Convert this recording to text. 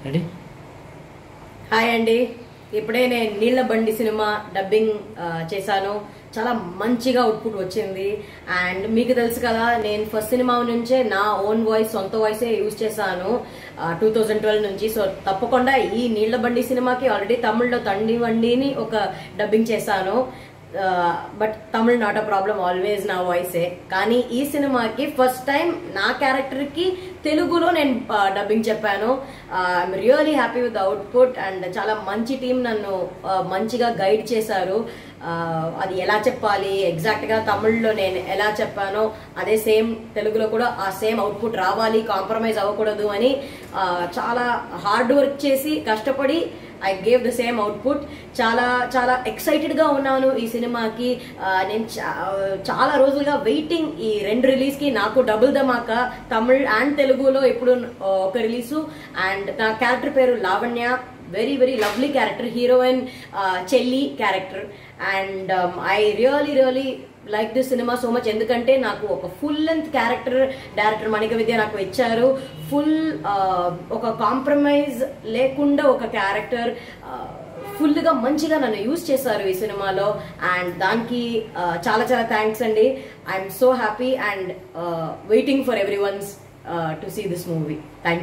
ready hi అండి ఇప్పుడే నేను నీళ్ళ బండి సినిమా డబ్బింగ్ ఆ, చేశాను చాలా మంచిగా అవుట్పుట్ వచ్చింది అండ్ మీకు తెలుసు కదా నేను ఫస్ట్ సినిమా నుంచే నా ఓన్ వాయిస్ సొంత వాయిసే యూజ్ చేశాను టూ థౌజండ్ ట్వెల్వ్ నుంచి సో తప్పకుండా ఈ నీళ్ళ బండి సినిమాకి ఆల్రెడీ తమిళ్లో తండి వండిని ఒక డబ్బింగ్ చేశాను but Tamil not a problem always నా వాయిసే కానీ ఈ సినిమాకి ఫస్ట్ టైం నా క్యారెక్టర్కి తెలుగులో నేను డబ్బింగ్ చెప్పాను I'm really happy with output and చాలా మంచి టీం నన్ను uh, మంచిగా గైడ్ చేశారు Uh, అది ఎలా చెప్పాలి ఎగ్జాక్ట్గా తమిళ్లో నేను ఎలా చెప్పానో అదే సేమ్ తెలుగులో కూడా ఆ సేమ్ అవుట్పుట్ రావాలి కాంప్రమైజ్ అవ్వకూడదు అని uh, చాలా హార్డ్ వర్క్ చేసి కష్టపడి I gave the same output చాలా చాలా ఎక్సైటెడ్ గా ఉన్నాను ఈ సినిమాకి ఆ, నేను చా- చాలా రోజులుగా వెయిటింగ్ ఈ రెండు రిలీజ్ కి నాకు డబుల్ ధమాకా తమిళ్ అండ్ తెలుగులో ఇప్పుడు ఒక రిలీజు అండ్ నా క్యారెక్టర్ పేరు Lavanya very very lovely character heroine చెల్లి character and I really really like this cinema so much ఎందుకంటే నాకు ఒక full length character director Manika Vidya నాకు ఇచ్చారు ఫుల్ ఒక కాంప్రమైజ్ లేకుండా ఒక క్యారెక్టర్ ఫుల్గా మంచిగా నన్ను యూజ్ చేశారు ఈ సినిమాలో అండ్ దానికి ఆ, చాలా చాలా థ్యాంక్స్ అండి I'm so happy and waiting for every ones to see this movie thank